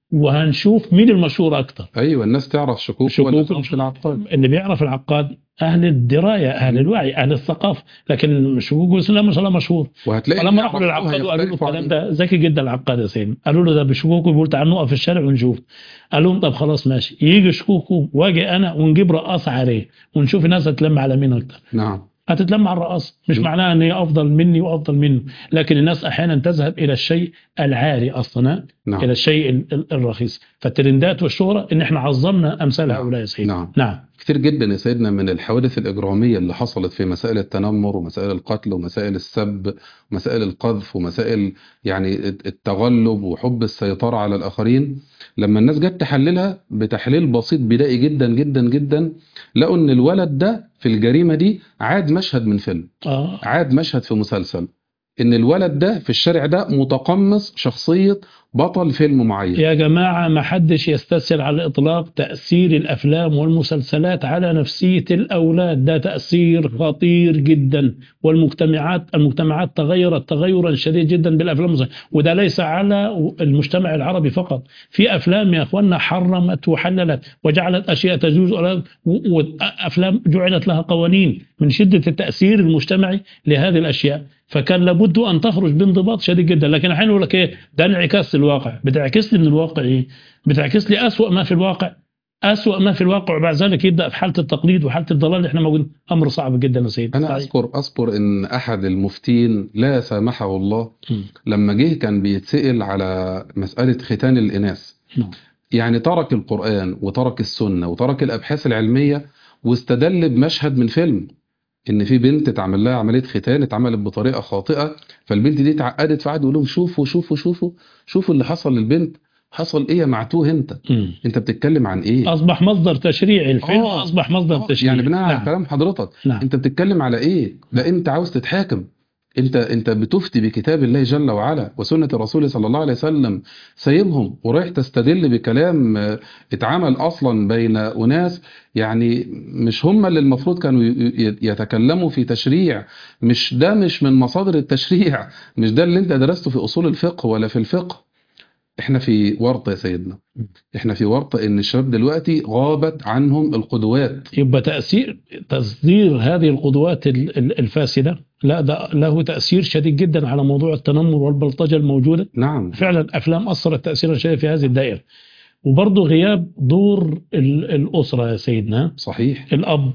S1: وهنشوف مين المشهور اكتر
S2: ايوه الناس تعرف شكوك
S1: شكوك
S2: ولا تعرف العقاد
S1: اللي بيعرف العقاد اهل الدرايه اهل الوعي اهل الثقافه لكن شكوك والاسلام ما شاء الله مشهور
S2: وهتلاقي
S1: فلما
S2: اللي
S1: راحوا
S2: يعرفوها
S1: للعقاد وقالوا له
S2: يختلفوا عن
S1: الكلام ده ذكي جدا العقاد يا سيدي قالوا له ده بشكوكه بيقول تعال نقف في الشارع ونشوف قال لهم طب خلاص ماشي يجي شكوكه واجي انا ونجيب رقاصه عليه ونشوف الناس هتلم على مين اكتر
S2: نعم
S1: هتتلم على الرقاصه مش
S2: م.
S1: معناها ان هي افضل مني وافضل منه لكن الناس احيانا تذهب الى الشيء العاري اصلا الى
S2: نعم
S1: الشيء ال- ال- الرخيص فالترندات والشهره ان احنا عظمنا امثال
S2: نعم.
S1: هؤلاء يا سيدي
S2: نعم.
S1: نعم
S2: كتير جدا يا سيدنا من الحوادث الإجرامية اللي حصلت في مسائل التنمر ومسائل القتل ومسائل السب ومسائل القذف ومسائل يعني التغلب وحب السيطرة على الآخرين لما الناس جت تحللها بتحليل بسيط بدائي جدا جدا جدا لقوا إن الولد ده في الجريمة دي عاد مشهد من فيلم
S1: اه
S2: عاد مشهد في مسلسل إن الولد ده في الشارع ده متقمص شخصية بطل فيلم معين
S1: يا جماعة ما حدش يستسهل على الإطلاق تأثير الأفلام والمسلسلات على نفسية الأولاد ده تأثير خطير جدا والمجتمعات المجتمعات تغيرت تغيرا شديد جدا بالأفلام والمسلسلات وده ليس على المجتمع العربي فقط في أفلام يا أخوانا حرمت وحللت وجعلت أشياء تجوز ولا- و- وأفلام جعلت لها قوانين من شدة التأثير المجتمعي لهذه الأشياء فكان لابد أن تخرج بانضباط شديد جدا لكن الحين يقول لك إيه ده انعكاس للواقع بتعكس لي من الواقع إيه بتعكس لي أسوأ ما في الواقع أسوأ ما في الواقع وبعد ذلك يبدأ في حالة التقليد وحالة الضلال اللي احنا موجودين أمر صعب جدا يا سيدي
S2: أنا
S1: صحيح.
S2: أذكر أذكر إن أحد المفتين لا سامحه الله
S1: مم.
S2: لما جه كان بيتسأل على مسألة ختان الإناث
S1: نعم.
S2: يعني ترك القرآن وترك السنة وترك الأبحاث العلمية واستدل بمشهد من فيلم إن في بنت اتعمل لها عملية ختان اتعملت بطريقة خاطئة فالبنت دي اتعقدت فقعد يقول لهم شوفوا شوفوا شوفوا شوفوا اللي حصل للبنت حصل إيه يا معتوه أنت
S1: مم.
S2: أنت بتتكلم عن إيه
S1: أصبح مصدر تشريعي الفيلم
S2: آه.
S1: أصبح مصدر
S2: آه،
S1: تشريعي
S2: يعني بناء على
S1: نعم.
S2: كلام حضرتك
S1: نعم.
S2: انت بتتكلم على ايه ده انت عاوز تتحاكم انت انت بتفتي بكتاب الله جل وعلا وسنة الرسول صلى الله عليه وسلم سايبهم ورايح تستدل بكلام آه، اتعمل اصلا بين اناس يعني مش هم اللي المفروض كانوا ي- ي- يتكلموا في تشريع مش ده مش من مصادر التشريع مش ده اللي انت درسته في اصول الفقه ولا في الفقه احنا في ورطة يا سيدنا احنا في ورطة ان الشباب دلوقتي غابت عنهم القدوات
S1: يبقى تأثير تصدير هذه القدوات ال- ال- الفاسدة لا ده له تأثير شديد جدا على موضوع التنمر والبلطجة الموجودة
S2: نعم
S1: فعلا أفلام أثرت تأثيرا شديدا في هذه الدائرة وبرضه غياب دور ال- الأسرة يا سيدنا
S2: صحيح
S1: الأب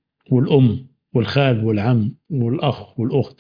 S1: والأم والخال والعم والأخ والأخت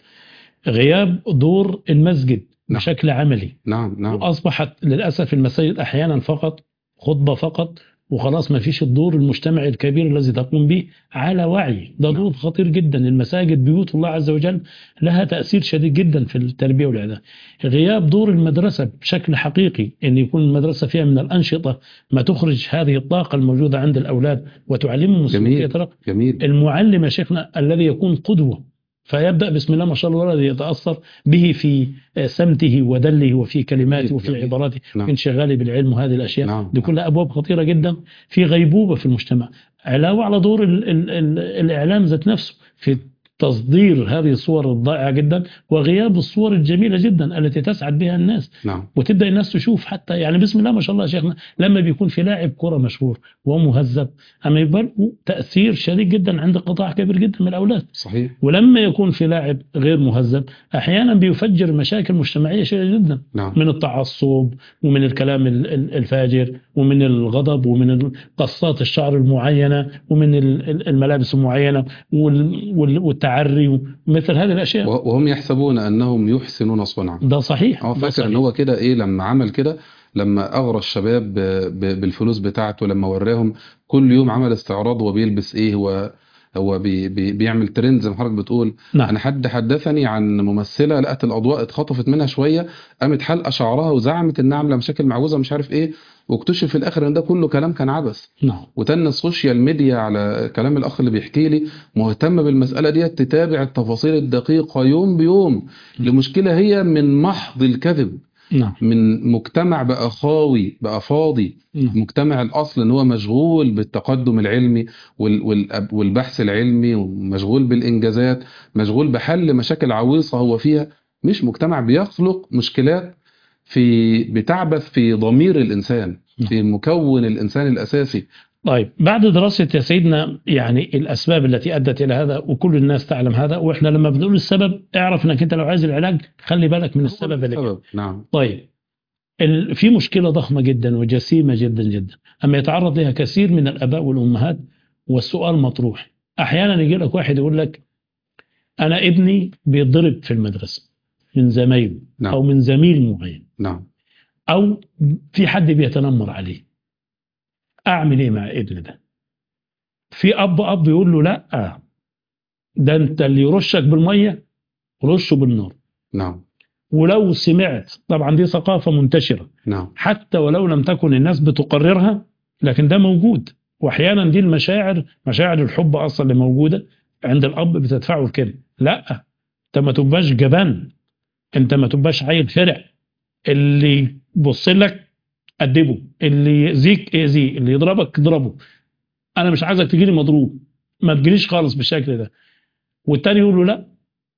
S1: غياب دور المسجد
S2: نعم.
S1: بشكل عملي
S2: نعم نعم
S1: وأصبحت للأسف المساجد أحيانا فقط خطبة فقط وخلاص ما فيش الدور المجتمعي الكبير الذي تقوم به على وعي ده دور خطير جدا المساجد بيوت الله عز وجل لها تأثير شديد جدا في التربية والإعداد غياب دور المدرسة بشكل حقيقي أن يكون المدرسة فيها من الأنشطة ما تخرج هذه الطاقة الموجودة عند الأولاد وتعلمهم
S2: جميل.
S1: مسؤولية
S2: جميل
S1: المعلم يا شيخنا الذي يكون قدوة فيبدأ بسم الله ما شاء الله الولد يتأثر به في سمته ودله وفي كلماته وفي
S2: جميل.
S1: عباراته
S2: نعم.
S1: في انشغاله بالعلم وهذه الأشياء
S2: نعم.
S1: دي كلها أبواب خطيرة جدا في غيبوبة في المجتمع علاوة على دور ال ال ال الإعلام ذات نفسه في تصدير هذه الصور الضائعة جدا وغياب الصور الجميلة جدا التي تسعد بها الناس
S2: نعم
S1: وتبدا الناس تشوف حتى يعني بسم الله ما شاء الله يا شيخنا لما بيكون في لاعب كره مشهور ومهذب اما يبقى له تاثير شديد جدا عند قطاع كبير جدا من الاولاد
S2: صحيح
S1: ولما يكون في لاعب غير مهذب احيانا بيفجر مشاكل مجتمعيه شديده جدا
S2: نعم
S1: من التعصب ومن الكلام ال- ال- الفاجر ومن الغضب ومن قصات الشعر المعينه ومن ال- ال- الملابس المعينه وال- وال- والتعري ومثل هذه الاشياء
S2: و- وهم يحسبون انهم يحسنون صنعا
S1: ده صحيح
S2: اه
S1: ده
S2: فاكر
S1: صحيح.
S2: ان هو كده ايه لما عمل كده لما اغرى الشباب ب- ب- بالفلوس بتاعته لما وراهم كل يوم عمل استعراض هو بيلبس ايه هو هو بي بي بيعمل ترند زي ما حضرتك بتقول
S1: نعم
S2: انا حد حدثني عن ممثله لقت الاضواء اتخطفت منها شويه قامت حلقه شعرها وزعمت انها عامله مشاكل مع جوزها مش عارف ايه واكتشف في الاخر ان ده كله كلام كان عبث
S1: نعم
S2: وتن السوشيال ميديا على كلام الاخ اللي بيحكي لي مهتم بالمساله دي تتابع التفاصيل الدقيقه يوم بيوم لمشكله هي من محض الكذب
S1: نعم
S2: من مجتمع بقى خاوي بقى فاضي
S1: نعم
S2: مجتمع الاصل ان هو مشغول بالتقدم العلمي وال- والأب- والبحث العلمي ومشغول بالانجازات مشغول بحل مشاكل عويصه هو فيها مش مجتمع بيخلق مشكلات في بتعبث في ضمير الانسان في مكون الانسان الاساسي
S1: طيب بعد دراسة يا سيدنا يعني الأسباب التي أدت إلى هذا وكل الناس تعلم هذا وإحنا لما بنقول السبب اعرف أنك أنت لو عايز العلاج خلي بالك من السبب اللي
S2: سبب نعم
S1: طيب ال- في مشكلة ضخمة جدا وجسيمة جدا جدا أما يتعرض لها كثير من الآباء والأمهات والسؤال مطروح أحيانا يجي لك واحد يقول لك أنا ابني بيضرب في المدرسة من زمايله
S2: نعم.
S1: أو من زميل معين
S2: نعم
S1: أو في حد بيتنمر عليه أعمل إيه مع ابني ده في أب أب يقول له لا ده أنت اللي يرشك بالمية رشه بالنار
S2: نعم
S1: ولو سمعت طبعا دي ثقافة منتشرة
S2: نعم
S1: حتى ولو لم تكن الناس بتقررها لكن ده موجود واحيانا دي المشاعر مشاعر الحب اصلا اللي موجوده عند الاب بتدفعه لكده لا انت ما تبقاش جبان انت ما تبقاش عيل فرع اللي يبص لك ادبه اللي يأذيك اذيه اللي يضربك اضربه انا مش عايزك تجيلي مضروب ما تجيليش خالص بالشكل ده والتاني يقول له لا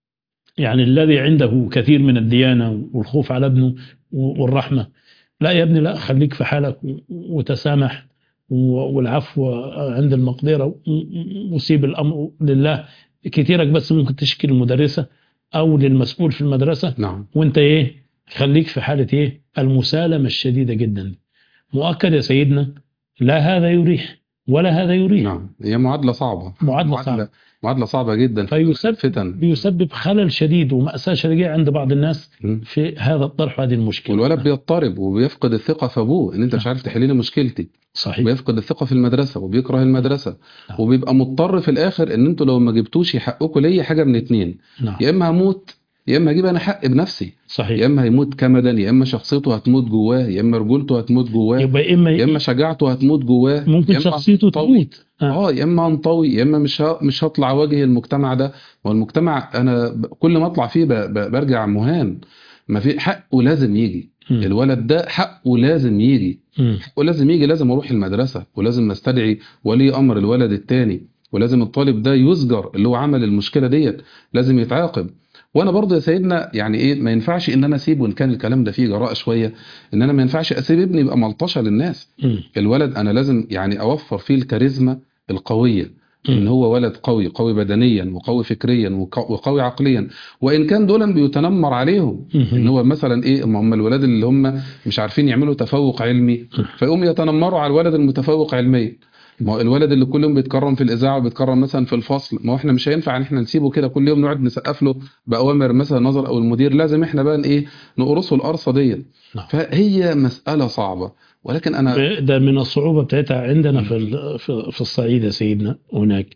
S1: يعني الذي عنده كثير من الديانه والخوف على ابنه والرحمه لا يا ابني لا خليك في حالك و- وتسامح و- والعفو عند المقدرة و- وسيب الأمر لله كتيرك بس ممكن تشكي المدرسة أو للمسؤول في المدرسة
S2: نعم
S1: وانت ايه خليك في حالة ايه المسالمة الشديدة جدا مؤكد يا سيدنا لا هذا يريح ولا هذا يريح
S2: نعم هي معادلة صعبة
S1: معادلة صعبة
S2: معادلة صعبة جدا
S1: فيسبب
S2: فتن
S1: بيسبب خلل شديد ومأساة شديدة عند بعض الناس
S2: مم.
S1: في هذا الطرح وهذه المشكلة
S2: والولد بيضطرب وبيفقد الثقة في أبوه إن أنت مش عارف تحل لي مشكلتي
S1: صحيح
S2: وبيفقد الثقة في المدرسة وبيكره المدرسة
S1: نعم.
S2: وبيبقى مضطر في الآخر إن أنتوا لو ما جبتوش حقكم ليا حاجة من اتنين
S1: نعم
S2: يا إما هموت يا إما هجيب أنا حق بنفسي
S1: صحيح
S2: يا إما هيموت كمدا يا إما شخصيته هتموت جواه يا إما رجولته هتموت جواه
S1: يبقى إما
S2: يا إما شجاعته هتموت جواه يا
S1: ممكن
S2: إما
S1: شخصيته
S2: هنطوي.
S1: تموت آه.
S2: اه يا اما انطوي يا اما مش ه... مش هطلع واجه المجتمع ده والمجتمع انا ب... كل ما اطلع فيه ب... ب... برجع مهان ما في حقه لازم يجي
S1: مم.
S2: الولد ده حقه لازم يجي
S1: مم.
S2: حقه لازم يجي لازم اروح المدرسه ولازم استدعي ولي امر الولد التاني ولازم الطالب ده يزجر اللي هو عمل المشكله ديت لازم يتعاقب وانا برضه يا سيدنا يعني ايه ما ينفعش ان انا اسيبه ان كان الكلام ده فيه جراءه شويه ان انا ما ينفعش اسيب ابني يبقى ملطشه للناس
S1: مم.
S2: الولد انا لازم يعني اوفر فيه الكاريزما القويه ان
S1: مم.
S2: هو ولد قوي قوي بدنيا وقوي فكريا وق- وقوي عقليا وان كان دولا بيتنمر عليهم
S1: مم.
S2: ان هو مثلا ايه ما هم الولاد اللي هم مش عارفين يعملوا تفوق علمي فيقوم يتنمروا على الولد المتفوق علميا ما هو الولد اللي كل يوم بيتكرم في الاذاعه وبيتكرم مثلا في الفصل ما هو احنا مش هينفع ان احنا نسيبه كده كل يوم نقعد نسقف له باوامر مثلا نظر او المدير لازم احنا بقى ايه نقرصه القرصه ديت
S1: نعم.
S2: فهي مساله صعبه ولكن انا
S1: ده من الصعوبة بتاعتها عندنا في ال- في في الصعيد يا سيدنا هناك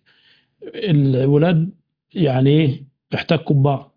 S1: الولاد يعني ايه احتكوا ببعض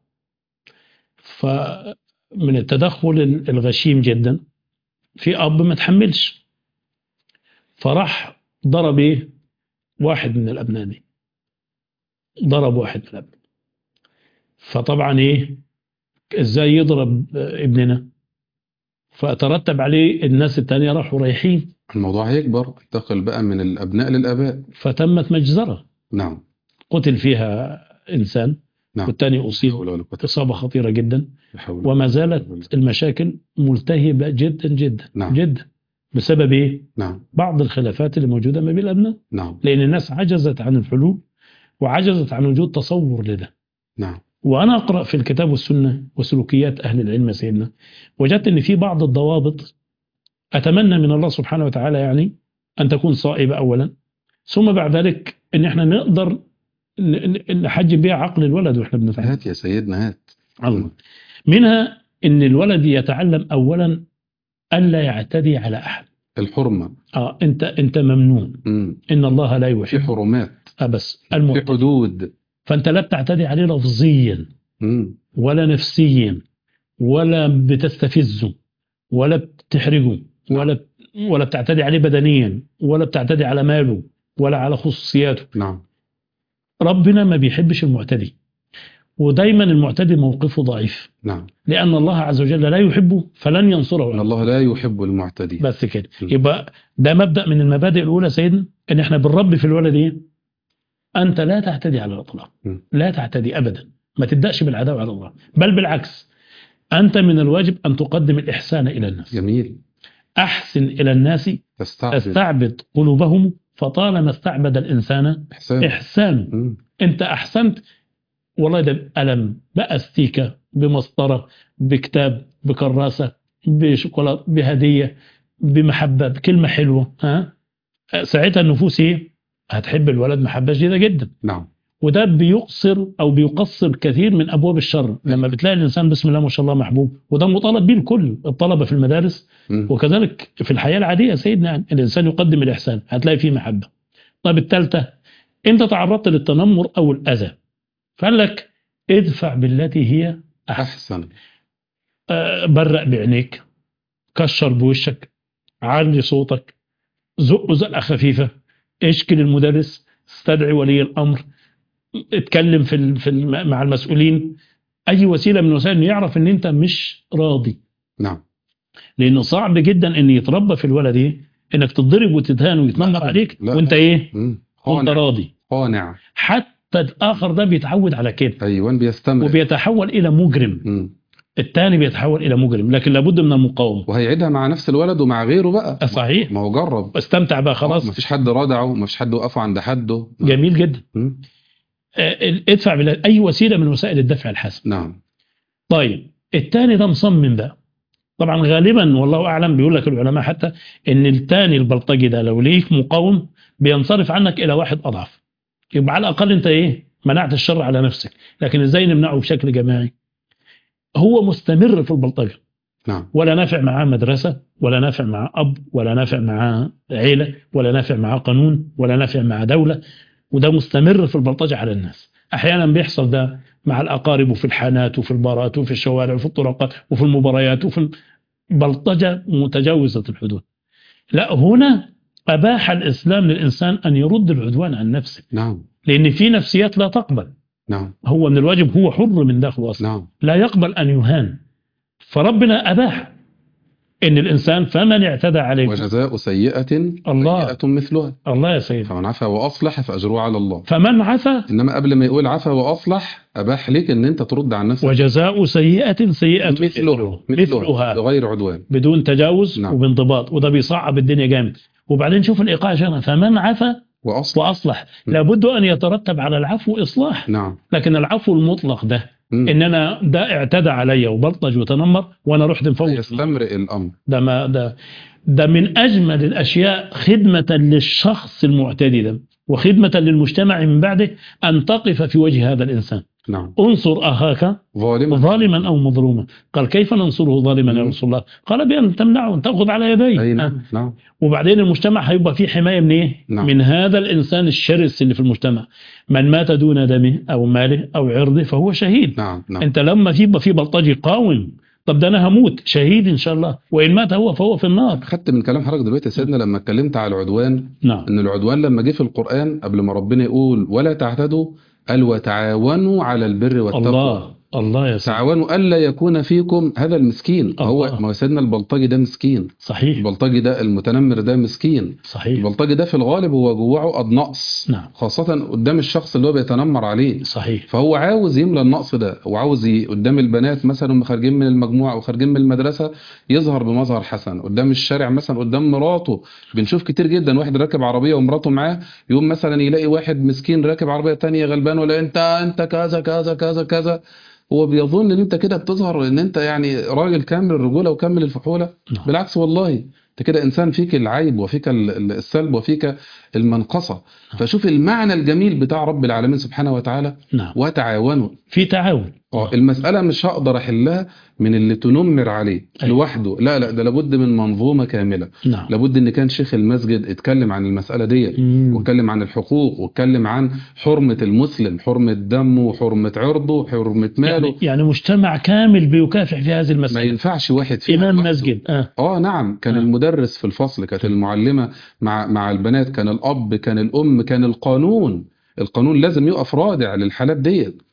S1: فمن التدخل الغشيم جدا في اب ما تحملش فراح ضرب ايه واحد من الابناء دي ضرب واحد من الابناء فطبعا ايه ازاي يضرب ابننا فترتب عليه الناس التانية راحوا رايحين
S2: الموضوع هيكبر انتقل بقى من الابناء للاباء
S1: فتمت مجزرة
S2: نعم
S1: قتل فيها إنسان
S2: نعم
S1: والتاني
S2: لا
S1: أصيب
S2: حول ولا قوة
S1: إصابة خطيرة جدا
S2: إلا بالله.
S1: وما زالت المشاكل ملتهبة جدا جدا
S2: نعم.
S1: جدا بسبب إيه؟
S2: نعم
S1: بعض الخلافات اللي موجودة ما بين الأبناء
S2: نعم
S1: لأن الناس عجزت عن الحلول وعجزت عن وجود تصور لده
S2: نعم
S1: وأنا أقرأ في الكتاب والسنة وسلوكيات أهل العلم يا سيدنا وجدت أن في بعض الضوابط أتمنى من الله سبحانه وتعالى يعني أن تكون صائبة أولا ثم بعد ذلك أن احنا نقدر ن- ن- نحجم بها عقل الولد واحنا بنتعلم
S2: هات يا سيدنا هات
S1: الله منها ان الولد يتعلم اولا الا يعتدي على احد
S2: الحرمة
S1: اه انت انت ممنون
S2: مم.
S1: ان الله لا
S2: في
S1: يحب
S2: حرمات
S1: آه بس
S2: في
S1: المعتدي
S2: حدود
S1: فانت لا بتعتدي عليه لفظيا
S2: مم.
S1: ولا نفسيا ولا بتستفزه ولا بتحرجه ولا ولا بتعتدي عليه بدنيا ولا بتعتدي على ماله ولا على خصوصياته
S2: نعم
S1: ربنا ما بيحبش المعتدي ودايما المعتدي موقفه ضعيف
S2: نعم
S1: لأن الله عز وجل لا يحبه فلن ينصره
S2: ان الله لا يحب المعتدين
S1: بس كده
S2: م.
S1: يبقى ده مبدأ من المبادئ الأولى سيدنا إن إحنا بنربي في الولد إيه؟ أنت لا تعتدي على الإطلاق
S2: م.
S1: لا تعتدي أبدا ما تبدأش بالعداوة على الله بل بالعكس أنت من الواجب أن تقدم الإحسان إلى الناس
S2: جميل
S1: أحسن إلى الناس
S2: تستعبد
S1: استعبد قلوبهم فطالما استعبد الإنسان
S2: إحسان
S1: إحسان
S2: مم.
S1: أنت أحسنت والله ده بقلم بأستيكة بمسطرة بكتاب بكراسة بشوكولاتة بهدية بمحبة بكلمة حلوة ها ساعتها النفوس ايه هتحب الولد محبة شديدة جدا
S2: نعم
S1: وده بيقصر او بيقصر كثير من ابواب الشر لما بتلاقي الانسان بسم الله ما شاء الله محبوب وده مطالب به الكل الطلبه في المدارس
S2: مم.
S1: وكذلك في الحياه العاديه يا سيدنا يعني الانسان يقدم الاحسان هتلاقي فيه محبه طيب الثالثه انت تعرضت للتنمر او الاذى فقال لك ادفع بالتي هي احسن
S2: أحسن
S1: آه، برق بعينيك كشر بوشك علي صوتك زق زقه خفيفه اشكي للمدرس استدعي ولي الامر اتكلم في ال- في الم- مع المسؤولين اي وسيله من الوسائل انه يعرف ان انت مش راضي
S2: نعم
S1: لانه صعب جدا ان يتربى في الولد ايه انك تتضرب وتتهان ويتنمر
S2: لا،
S1: عليك
S2: لا.
S1: وانت ايه
S2: مم.
S1: وانت
S2: قانع
S1: راضي
S2: قانع
S1: حتى الاخر ده بيتعود على كده
S2: أيوان بيستمر
S1: وبيتحول الى مجرم
S2: مم.
S1: الثاني بيتحول الى مجرم لكن لابد من المقاومه
S2: وهيعيدها مع نفس الولد ومع غيره بقى
S1: صحيح
S2: ما هو جرب
S1: استمتع بقى خلاص
S2: ما فيش حد رادعه ما فيش حد وقفه عند حده
S1: جميل جدا
S2: مم.
S1: آه، ادفع بلا- اي وسيله من وسائل الدفع الحسن
S2: نعم
S1: طيب الثاني ده مصمم بقى طبعا غالبا والله اعلم بيقول لك العلماء حتى ان الثاني البلطجي ده لو ليك مقاوم بينصرف عنك الى واحد اضعف يبقى على الاقل انت ايه منعت الشر على نفسك لكن ازاي نمنعه بشكل جماعي هو مستمر في البلطجه
S2: نعم
S1: ولا نافع معاه مدرسه ولا نافع معاه اب ولا نافع معاه عيله ولا نافع معاه قانون ولا نافع معاه دوله وده مستمر في البلطجه على الناس احيانا بيحصل ده مع الاقارب وفي الحانات وفي البارات وفي الشوارع وفي الطرقات وفي المباريات وفي البلطجه متجاوزه الحدود لا هنا اباح الاسلام للانسان ان يرد العدوان عن نفسه
S2: نعم
S1: لان في نفسيات لا تقبل
S2: نعم
S1: هو من الواجب هو حر من داخله اصلا
S2: نعم
S1: لا يقبل ان يهان فربنا اباح ان الانسان فمن اعتدى عليكم
S2: وجزاء سيئة
S1: الله.
S2: سيئة مثلها
S1: الله يا سيدي
S2: فمن عفا وأصلح فأجره على الله
S1: فمن عفا
S2: إنما قبل ما يقول عفا وأصلح أباح ليك إن أنت ترد عن نفسك
S1: وجزاء سيئة سيئة
S2: مثله
S1: مثلها
S2: بغير عدوان
S1: بدون تجاوز
S2: نعم.
S1: وبانضباط وده بيصعب الدنيا جامد وبعدين شوف الايقاع يا شيخنا فمن عفا
S2: وأصلح
S1: واصلح
S2: م.
S1: لابد ان يترتب على العفو اصلاح
S2: نعم
S1: لكن العفو المطلق ده
S2: مم.
S1: ان انا ده اعتدى عليا وبلطج وتنمر وانا رحت مفوت
S2: يستمرئ الأمر
S1: ده ما ده ده من اجمل الاشياء خدمه للشخص المعتدي ده وخدمه للمجتمع من بعده ان تقف في وجه هذا الانسان
S2: نعم
S1: انصر اخاك
S2: ظالما
S1: ظالما او مظلوما قال كيف ننصره ظالما يا
S2: مم.
S1: رسول الله قال بان تمنعه تاخذ على يديه
S2: أي
S1: آه.
S2: نعم نعم
S1: وبعدين المجتمع هيبقى فيه حمايه من ايه
S2: نعم.
S1: من هذا الانسان الشرس اللي في المجتمع من مات دون دمه او ماله او عرضه فهو شهيد
S2: نعم نعم
S1: انت لما في يبقى في بلطجي قاوم طب ده انا هموت شهيد ان شاء الله وان مات هو فهو في النار
S2: خدت من كلام حضرتك دلوقتي يا سيدنا لما اتكلمت على العدوان
S1: نعم
S2: ان العدوان لما جه في القرآن قبل ما ربنا يقول ولا تعتدوا قال وتعاونوا على البر والتقوى
S1: الله الله يا سيدي
S2: تعاونوا ألا يكون فيكم هذا المسكين هو
S1: الله.
S2: ما هو سيدنا البلطجي ده مسكين
S1: صحيح
S2: البلطجي ده المتنمر ده مسكين
S1: صحيح
S2: البلطجي ده في الغالب هو جواه عقد نقص
S1: نعم
S2: خاصة قدام الشخص اللي هو بيتنمر عليه
S1: صحيح
S2: فهو عاوز يملى النقص ده وعاوز ي- قدام البنات مثلا هم خارجين من المجموعة او خارجين من المدرسة يظهر بمظهر حسن قدام الشارع مثلا قدام مراته بنشوف كتير جدا واحد راكب عربية ومراته معاه يوم مثلا يلاقي واحد مسكين راكب عربية تانية غلبان ولا انت انت كذا كذا كذا كذا هو بيظن ان انت كده بتظهر ان انت يعني راجل كامل الرجولة وكامل الفحولة
S1: نعم.
S2: بالعكس والله انت كده انسان فيك العيب وفيك ال- ال- السلب وفيك المنقصة فشوف المعنى الجميل بتاع رب العالمين سبحانه وتعالى
S1: نعم
S2: وتعاونوا
S1: في تعاون
S2: اه المسألة مش هقدر احلها من اللي تنمر عليه
S1: أيوة.
S2: لوحده لا لا ده لابد من منظومة كاملة
S1: نعم
S2: لابد ان كان شيخ المسجد اتكلم عن المسألة دي
S1: مم.
S2: واتكلم عن الحقوق واتكلم عن حرمة المسلم حرمة دمه وحرمة عرضه حرمة ماله
S1: يعني, يعني مجتمع كامل بيكافح في هذه
S2: ما
S1: المسألة
S2: ينفعش واحد فيهم
S1: إمام
S2: لوحده.
S1: مسجد آه.
S2: اه نعم كان
S1: آه.
S2: المدرس في الفصل كانت المعلمة مع مع البنات كان الأب كان الأم كان القانون القانون لازم يقف رادع للحالات ديت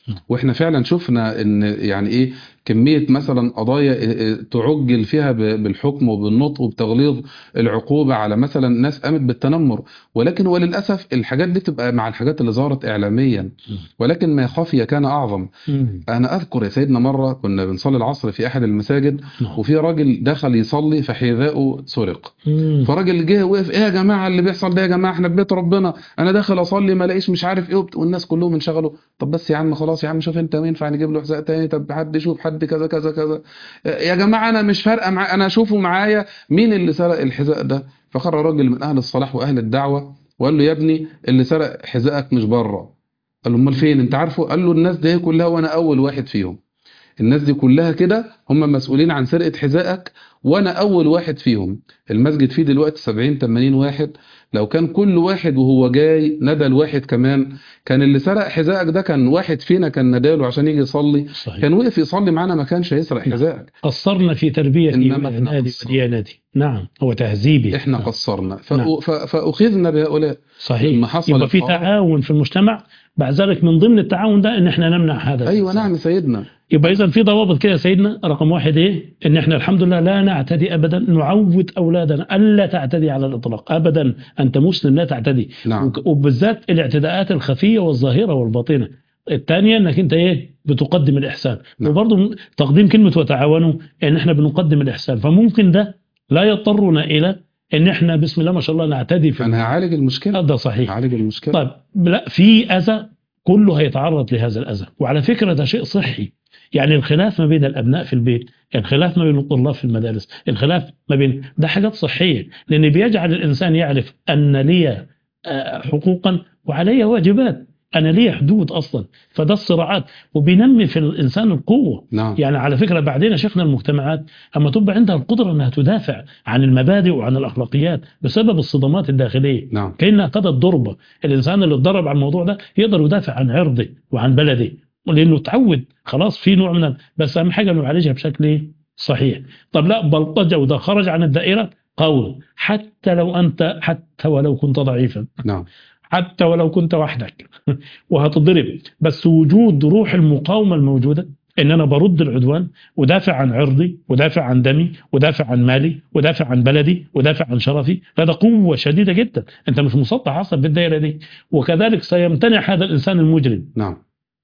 S1: نعم.
S2: واحنا فعلا شفنا ان يعني ايه كميه مثلا قضايا إيه إيه تعجل فيها ب- بالحكم وبالنطق وبتغليظ العقوبه على مثلا ناس قامت بالتنمر ولكن وللاسف الحاجات دي تبقى مع الحاجات اللي ظهرت اعلاميا ولكن ما خفي كان اعظم
S1: مم.
S2: انا اذكر يا سيدنا مره كنا بنصلي العصر في احد المساجد
S1: نعم.
S2: وفي راجل دخل يصلي فحذاؤه سرق
S1: مم.
S2: فراجل جه وقف ايه يا جماعه اللي بيحصل ده يا جماعه احنا في بيت ربنا انا داخل اصلي ما الاقيش مش عارف ايه وبت- والناس كلهم انشغلوا طب بس يا عم خلاص يا عم شوف انت ينفع نجيب له حذاء تاني طب حد يشوف حد كذا كذا كذا يا جماعه انا مش فارقه مع انا اشوفه معايا مين اللي سرق الحذاء ده فخر راجل من اهل الصلاح واهل الدعوه وقال له يا ابني اللي سرق حذائك مش بره قال له امال فين انت عارفه قال له الناس دي كلها وانا اول واحد فيهم الناس دي كلها كده هم مسؤولين عن سرقة حذائك وانا اول واحد فيهم المسجد فيه دلوقتي 70 80 واحد لو كان كل واحد وهو جاي ندى الواحد كمان كان اللي سرق حذائك ده كان واحد فينا كان نداله عشان يجي يصلي
S1: صحيح
S2: كان وقف يصلي معانا ما كانش هيسرق
S1: نعم.
S2: حذائك
S1: قصرنا في تربيتي
S2: إنما إحنا
S1: وإعدادي
S2: قصرنا.
S1: وديانتي نعم هو تهذيبي
S2: احنا
S1: نعم.
S2: قصرنا ف...
S1: نعم.
S2: ف... فاخذنا بهؤلاء
S1: صحيح
S2: لما حصل
S1: يبقى في
S2: الحوار-
S1: تعاون في المجتمع بعد ذلك من ضمن التعاون ده ان احنا نمنع هذا
S2: ايوه
S1: الإنسان.
S2: نعم يا سيدنا
S1: يبقى اذا في ضوابط كده يا سيدنا رقم واحد ايه ان احنا الحمد لله لا نعتدي ابدا نعود اولادنا الا تعتدي على الاطلاق ابدا انت مسلم لا تعتدي
S2: نعم
S1: وك- وبالذات الاعتداءات الخفيه والظاهره والباطنه الثانيه انك انت ايه بتقدم الاحسان
S2: نعم.
S1: وبرضه تقديم كلمه وتعاونوا ان احنا بنقدم الاحسان فممكن ده لا يضطرنا الى ان احنا بسم الله ما شاء الله نعتدي في
S2: انا هعالج المشكله
S1: ده صحيح
S2: هعالج المشكله
S1: طيب لا في اذى كله هيتعرض لهذا الاذى وعلى فكره ده شيء صحي يعني الخلاف ما بين الابناء في البيت الخلاف ما بين الطلاب في المدارس الخلاف ما بين ده حاجات صحيه لان بيجعل الانسان يعرف ان لي آه، حقوقا وعلي واجبات انا لي حدود اصلا فده الصراعات وبينمي في الانسان القوه
S2: نعم
S1: يعني على فكره بعدين شيخنا المجتمعات اما تبقى عندها القدره انها تدافع عن المبادئ وعن الاخلاقيات بسبب الصدمات الداخليه
S2: نعم
S1: كأنها أخذت ضربة الإنسان اللي اتضرب على الموضوع ده يقدر يدافع عن عرضه وعن بلده لأنه تعود خلاص في نوع من ال- بس أهم حاجة إنه يعالجها بشكل إيه؟ صحيح طب لا بلطجة وده خرج عن الدائرة قول حتى لو أنت حتى ولو كنت ضعيفا
S2: نعم
S1: حتى ولو كنت وحدك وهتضرب بس وجود روح المقاومة الموجودة ان انا برد العدوان ودافع عن عرضي ودافع عن دمي ودافع عن مالي ودافع عن بلدي ودافع عن شرفي هذا قوة شديدة جدا انت مش مسطح اصلا بالدائرة دي وكذلك سيمتنع هذا الانسان المجرم
S2: نعم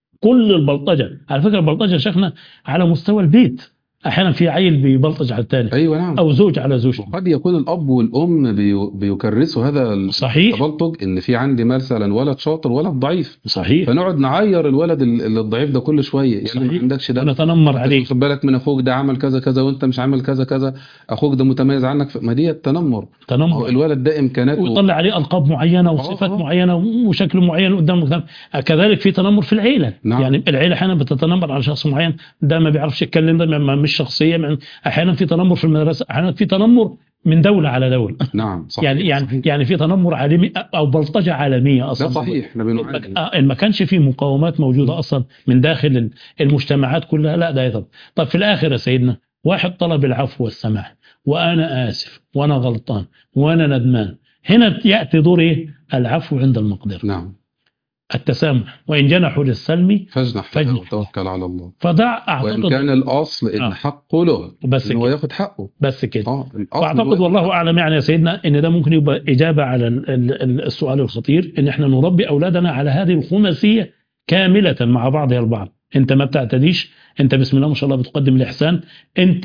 S1: كل البلطجة على فكرة البلطجة يا شيخنا على مستوى البيت احيانا في عيل بيبلطج على الثاني
S2: ايوه نعم
S1: او زوج على زوج
S2: وقد يكون الاب والام بي- بيكرسوا هذا
S1: صحيح
S2: التبلطج ان في عندي مثلا ولد شاطر ولد ضعيف
S1: صحيح
S2: فنقعد نعير الولد ال- اللي الضعيف ده كل شويه يعني ما
S1: صحيح.
S2: عندكش ده
S1: ونتنمر
S2: أنت
S1: عليه
S2: خد بالك من اخوك ده عمل كذا كذا وانت مش عامل كذا كذا اخوك ده متميز عنك ف- ما دي التنمر هو
S1: تنمر
S2: الولد ده امكاناته
S1: ويطلع عليه القاب معينه
S2: آه،
S1: وصفات
S2: آه.
S1: معينه وشكل معين قدام المجتمع كذلك في تنمر في العيله
S2: نعم.
S1: يعني العيله احيانا بتتنمر على شخص معين ده ما بيعرفش يتكلم ده ما- ما- مش شخصيه يعني احيانا في تنمر في المدرسه احيانا في تنمر من دوله على دوله
S2: نعم صحيح
S1: يعني يعني
S2: صحيح.
S1: يعني في تنمر عالمي او بلطجه عالميه
S2: ده
S1: اصلا
S2: صحيح احنا بنعاني
S1: المك- آه، إن ما كانش في مقاومات موجوده اصلا من داخل ال- المجتمعات كلها لا ده يطب طب في الاخر يا سيدنا واحد طلب العفو والسماح وانا اسف وانا غلطان وانا ندمان هنا ياتي دور ايه العفو عند المقدره
S2: نعم
S1: التسامح وان جنحوا للسلم
S2: فاجنح
S1: فاجنح.
S2: لها وتوكل على الله
S1: فدع
S2: وان
S1: اعتقد
S2: كان الاصل ان
S1: آه.
S2: حقه له
S1: بس
S2: ان هو
S1: كده
S2: ياخد حقه
S1: بس كده
S2: اه الاصل
S1: واعتقد
S2: هو-
S1: والله اعلم يعني يا سيدنا ان ده ممكن يبقى اجابه على ال- ال- ال- السؤال الخطير ان احنا نربي اولادنا على هذه الخماسيه كامله مع بعضها البعض انت ما بتعتديش انت بسم الله ما شاء الله بتقدم الاحسان انت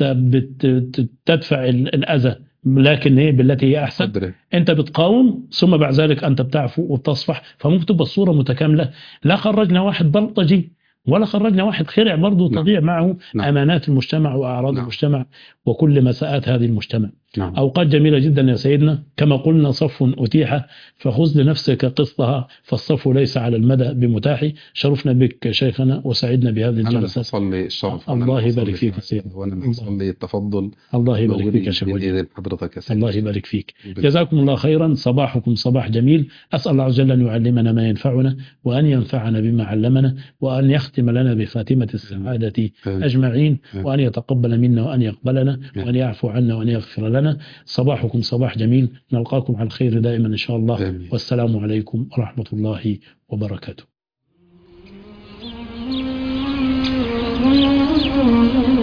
S1: بتدفع الاذى لكن ايه بالتي هي احسن
S2: قدره
S1: انت بتقاوم ثم بعد ذلك انت بتعفو وبتصفح فممكن تبقى الصوره متكامله لا خرجنا واحد بلطجي ولا خرجنا واحد خرع برضه
S2: نعم.
S1: تضيع معه
S2: نعم.
S1: امانات المجتمع واعراض
S2: نعم.
S1: المجتمع وكل مساءات هذه المجتمع
S2: نعم
S1: أوقات جميلة جدا يا سيدنا كما قلنا صف أتيح فخذ لنفسك قسطها فالصف ليس على المدى بمتاح شرفنا بك شيخنا وسعدنا بهذه
S2: انا اللي
S1: الجلسة
S2: بصلي الشرف
S1: الله
S2: أنا اللي
S1: يبارك
S2: بصلي
S1: فيك يا سيدي.
S2: وانا اللي
S1: الله.
S2: بصلي التفضل
S1: الله يبارك فيك
S2: موجودين
S1: يا شيخ
S2: بين
S1: وجيه.
S2: ايدين حضرتك يا سيدي
S1: الله يبارك فيك جزاكم الله خيرا صباحكم صباح جميل أسأل الله عز وجل أن يعلمنا ما ينفعنا وأن ينفعنا بما علمنا وأن يختم لنا بخاتمة السعادة
S2: آمين.
S1: أجمعين
S2: آمين.
S1: وأن يتقبل منا وأن يقبلنا
S2: آمين.
S1: وأن يعفو عنا وأن يغفر لنا صباحكم صباح جميل نلقاكم على الخير دائما إن شاء الله
S2: آمين.
S1: والسلام عليكم ورحمة الله وبركاته
S3: Thank you.